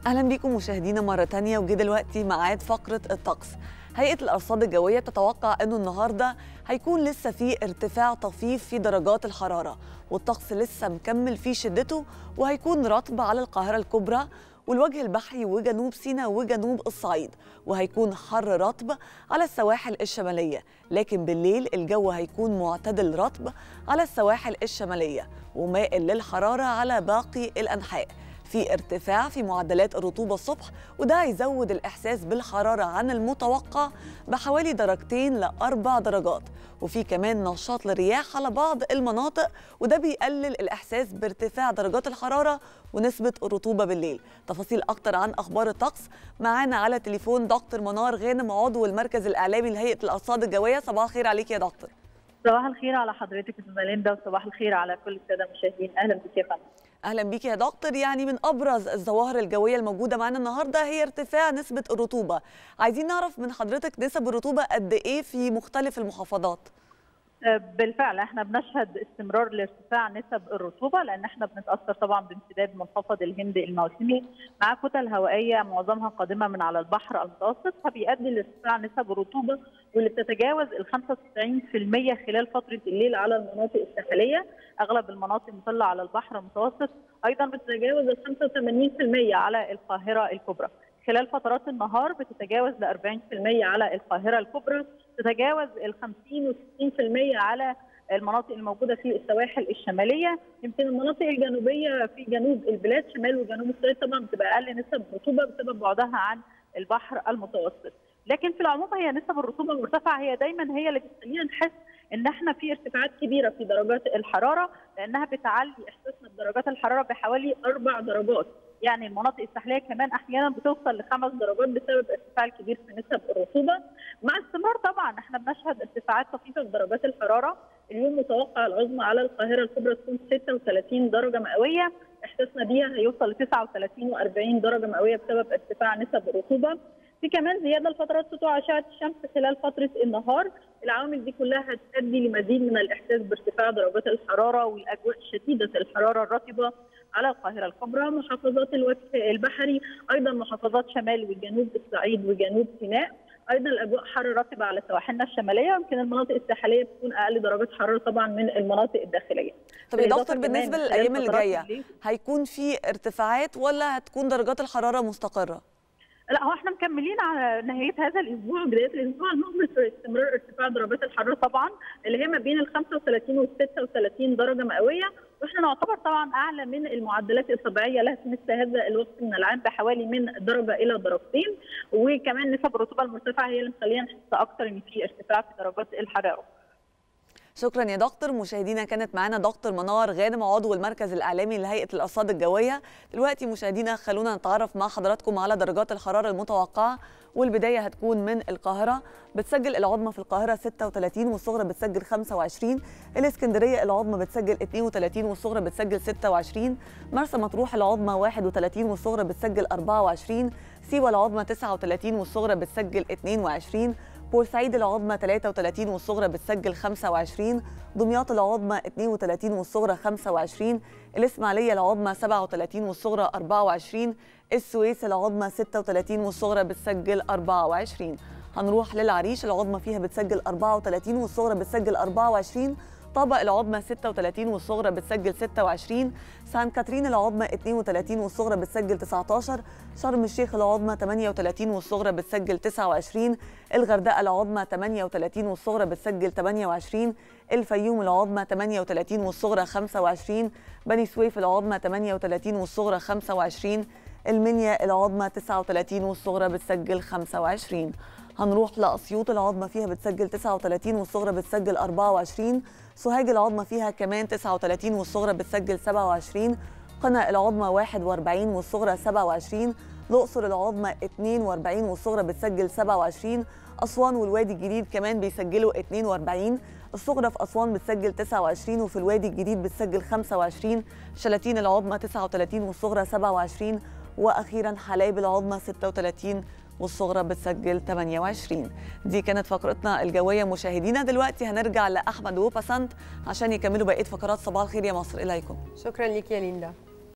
اهلا بيكم مشاهدينا مره تانية وجه دلوقتي ميعاد فقره الطقس هيئه الارصاد الجويه تتوقع انه النهارده هيكون لسه في ارتفاع طفيف في درجات الحراره والطقس لسه مكمل في شدته وهيكون رطب على القاهره الكبرى والوجه البحري وجنوب سيناء وجنوب الصعيد وهيكون حر رطب على السواحل الشماليه لكن بالليل الجو هيكون معتدل رطب على السواحل الشماليه ومائل للحراره على باقي الانحاء في ارتفاع في معدلات الرطوبة الصبح وده هيزود الإحساس بالحرارة عن المتوقع بحوالي درجتين لأربع درجات وفي كمان نشاط للرياح على بعض المناطق وده بيقلل الإحساس بارتفاع درجات الحرارة ونسبة الرطوبة بالليل تفاصيل أكتر عن أخبار الطقس معانا على تليفون دكتور منار غانم عضو المركز الإعلامي لهيئة الأرصاد الجوية صباح الخير عليك يا دكتور صباح الخير على حضرتك استاذه ليندا وصباح الخير على كل الساده المشاهدين اهلا بك يا فندم اهلا بيك يا دكتور يعني من ابرز الظواهر الجويه الموجوده معانا النهارده هي ارتفاع نسبه الرطوبه عايزين نعرف من حضرتك نسب الرطوبه قد ايه في مختلف المحافظات بالفعل احنا بنشهد استمرار لارتفاع نسب الرطوبه لان احنا بنتاثر طبعا بامتداد منخفض الهند الموسمي مع كتل هوائيه معظمها قادمه من على البحر المتوسط فبيؤدي لارتفاع نسب الرطوبه واللي بتتجاوز ال 95% خلال فتره الليل على المناطق الساحليه اغلب المناطق مطله على البحر المتوسط ايضا بتتجاوز ال 85% على القاهره الكبرى خلال فترات النهار بتتجاوز ل 40% على القاهره الكبرى تتجاوز ال 50 و 60% على المناطق الموجوده في السواحل الشماليه يمكن المناطق الجنوبيه في جنوب البلاد شمال وجنوب الصعيد طبعا بتبقى اقل نسب رطوبه بسبب بعدها عن البحر المتوسط لكن في العموم هي نسب الرطوبه المرتفعه هي دايما هي اللي بتخلينا نحس ان احنا في ارتفاعات كبيره في درجات الحراره لانها بتعلي احساسنا بدرجات الحراره بحوالي اربع درجات يعني المناطق الساحليه كمان احيانا بتوصل لخمس درجات بسبب ارتفاع كبير في نسب الرطوبه مع استمرار طبعا احنا بنشهد ارتفاعات طفيفه في درجات الحراره اليوم متوقع العظمى على القاهره الكبرى تكون 36 درجه مئويه احساسنا بيها هيوصل ل 39 و40 درجه مئويه بسبب ارتفاع نسب الرطوبه في كمان زياده لفترات سطوع اشعه الشمس خلال فتره النهار العوامل دي كلها هتؤدي لمزيد من الاحساس بارتفاع درجات الحراره والاجواء شديده الحراره الرطبه على القاهره الكبرى محافظات الوجه البحري ايضا محافظات شمال وجنوب الصعيد وجنوب سيناء ايضا الاجواء حر رطبه على سواحلنا الشماليه يمكن المناطق الساحليه بتكون اقل درجات حراره طبعا من المناطق الداخليه طب يا دكتور بالنسبه للايام اللي جايه هيكون في ارتفاعات ولا هتكون درجات الحراره مستقره لا هو احنا مكملين على نهايه هذا الاسبوع وبدايه الاسبوع المقبل في استمرار ارتفاع درجات الحراره طبعا اللي هي ما بين ال 35 وال 36 درجه مئويه واحنا نعتبر طبعا اعلى من المعدلات الطبيعيه لها في مثل هذا الوقت من العام بحوالي من درجه الى درجتين وكمان نسب الرطوبه المرتفعه هي اللي مخلينا نحس اكثر ان في ارتفاع في درجات الحراره. شكرا يا دكتور مشاهدينا كانت معانا دكتور منار غانم عضو المركز الاعلامي لهيئه الارصاد الجويه دلوقتي مشاهدينا خلونا نتعرف مع حضراتكم على درجات الحراره المتوقعه والبدايه هتكون من القاهره بتسجل العظمى في القاهره 36 والصغرى بتسجل 25 الاسكندريه العظمى بتسجل 32 والصغرى بتسجل 26 مرسى مطروح العظمى 31 والصغرى بتسجل 24 سيوه العظمى 39 والصغرى بتسجل 22 بورسعيد العظمى 33 والصغرى بتسجل 25 دمياط العظمى 32 والصغرى 25 الإسماعيلية العظمى 37 والصغرى 24 السويس العظمى 36 والصغرى بتسجل 24 هنروح للعريش العظمى فيها بتسجل 34 والصغرى بتسجل 24 طابق العظمى 36 والصغرى بتسجل 26 سان كاترين العظمى 32 والصغرى بتسجل 19 شرم الشيخ العظمى 38 والصغرى بتسجل 29 الغردقه العظمى 38 والصغرى بتسجل 28 الفيوم العظمى 38 والصغرى 25 بني سويف العظمى 38 والصغرى 25 المنيا العظمى 39 والصغرى بتسجل 25 هنروح لأسيوط العظمى فيها بتسجل 39 والصغرى بتسجل 24 سوهاج العظمى فيها كمان 39 والصغرى بتسجل 27 قنا العظمى 41 والصغرى 27 الأقصر العظمى 42 والصغرى بتسجل 27 أسوان والوادي الجديد كمان بيسجلوا 42 الصغرى في أسوان بتسجل 29 وفي الوادي الجديد بتسجل 25 شلاتين العظمى 39 والصغرى 27 وأخيرا حلايب العظمى 36 والصغرى بتسجل 28 دي كانت فقرتنا الجوية مشاهدينا دلوقتي هنرجع لأحمد وبسنت عشان يكملوا بقية فقرات صباح الخير يا مصر إليكم شكرا لك يا ليندا